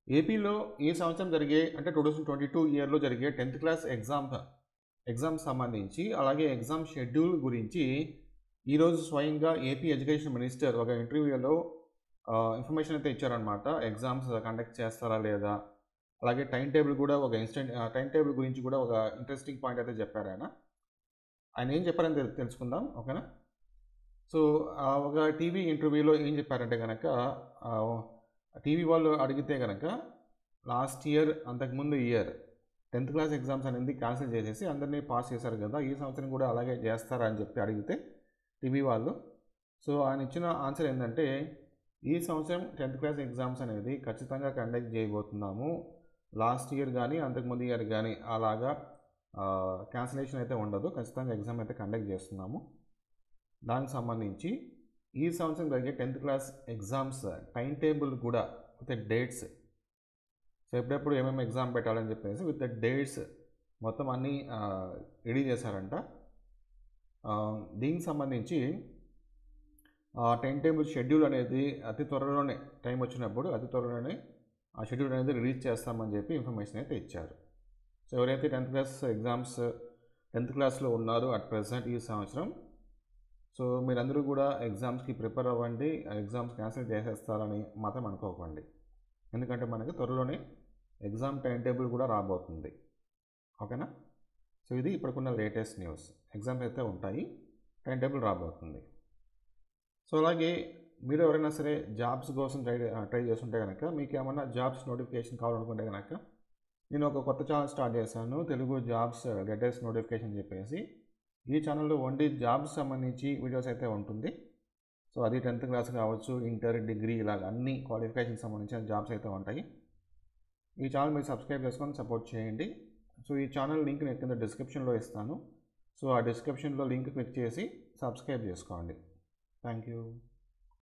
ఏపీలో ఈ సంవత్సరం జరిగే అంటే టూ థౌజండ్ ట్వంటీ టూ ఇయర్లో జరిగే టెన్త్ క్లాస్ ఎగ్జామ్ ఎగ్జామ్ సంబంధించి అలాగే ఎగ్జామ్ షెడ్యూల్ గురించి ఈరోజు స్వయంగా ఏపీ ఎడ్యుకేషన్ మినిస్టర్ ఒక ఇంటర్వ్యూలో ఇన్ఫర్మేషన్ అయితే ఇచ్చారనమాట ఎగ్జామ్స్ కండక్ట్ చేస్తారా లేదా అలాగే టైం టేబుల్ కూడా ఒక ఇన్స్టెంట్ టైం టేబుల్ గురించి కూడా ఒక ఇంట్రెస్టింగ్ పాయింట్ అయితే చెప్పారు ఆయన ఆయన ఏం చెప్పారని తెలు- తెలుసుకుందాం ఓకేనా సో ఆ ఒక టీవీ ఇంటర్వ్యూలో ఏం చెప్పారంటే కనుక టీవీ వాళ్ళు అడిగితే కనుక లాస్ట్ ఇయర్ అంతకుముందు ఇయర్ టెన్త్ క్లాస్ ఎగ్జామ్స్ అనేది క్యాన్సిల్ చేసేసి అందరినీ పాస్ చేశారు కదా ఈ సంవత్సరం కూడా అలాగే చేస్తారా అని చెప్పి అడిగితే టీవీ వాళ్ళు సో ఆయన ఇచ్చిన ఆన్సర్ ఏంటంటే ఈ సంవత్సరం టెన్త్ క్లాస్ ఎగ్జామ్స్ అనేది ఖచ్చితంగా కండక్ట్ చేయబోతున్నాము లాస్ట్ ఇయర్ కానీ అంతకుముందు ఇయర్ కానీ అలాగా క్యాన్సిలేషన్ అయితే ఉండదు ఖచ్చితంగా ఎగ్జామ్ అయితే కండక్ట్ చేస్తున్నాము దానికి సంబంధించి ఈ సంవత్సరం జరిగే tenth class exams time table కూడా విత్ డేట్స్ సో ఎప్పుడెప్పుడు ఏమేమి ఎగ్జామ్ పెట్టాలని చెప్పేసి విత్ డేట్స్ మొత్తం అన్నీ రెడీ చేశారంట ఆ, దీనికి సంబంధించి టైం టేబుల్ షెడ్యూల్ అనేది అతి త్వరలోనే టైం వచ్చినప్పుడు అతి త్వరలోనే ఆ షెడ్యూల్ అనేది రిలీజ్ చేస్తామని చెప్పి ఇన్ఫర్మేషన్ అయితే ఇచ్చారు సో ఎవరైతే టెన్త్ క్లాస్ ఎగ్జామ్స్ టెన్త్ క్లాస్లో ఉన్నారో అట్ ప్రజెంట్ ఈ సంవత్సరం సో మీరందరూ కూడా ఎగ్జామ్స్కి ప్రిపేర్ అవ్వండి ఎగ్జామ్స్ క్యాన్సిల్ చేసేస్తారని మాత్రం అనుకోకండి ఎందుకంటే మనకి త్వరలోనే ఎగ్జామ్ టైం టేబుల్ కూడా రాబోతుంది ఓకేనా సో ఇది ఇప్పటికున్న లేటెస్ట్ న్యూస్ ఎగ్జామ్స్ అయితే ఉంటాయి టైం టేబుల్ రాబోతుంది సో అలాగే మీరు ఎవరైనా సరే జాబ్స్ కోసం ట్రై ట్రై చేస్తుంటే కనుక మీకు ఏమైనా జాబ్స్ నోటిఫికేషన్ కావాలనుకుంటే కనుక నేను ఒక కొత్త ఛానల్ స్టార్ట్ చేశాను తెలుగు జాబ్స్ లేటెస్ట్ నోటిఫికేషన్ చెప్పేసి ఈ ఛానల్లో ఓన్లీ జాబ్స్ సంబంధించి వీడియోస్ అయితే ఉంటుంది సో అది టెన్త్ క్లాస్ కావచ్చు ఇంటర్ డిగ్రీ ఇలాగ అన్ని క్వాలిఫికేషన్ సంబంధించిన జాబ్స్ అయితే ఉంటాయి ఈ ఛానల్ మీరు సబ్స్క్రైబ్ చేసుకొని సపోర్ట్ చేయండి సో ఈ ఛానల్ లింక్ నేను కింద డిస్క్రిప్షన్లో ఇస్తాను సో ఆ డిస్క్రిప్షన్లో లింక్ క్లిక్ చేసి సబ్స్క్రైబ్ చేసుకోండి థ్యాంక్ యూ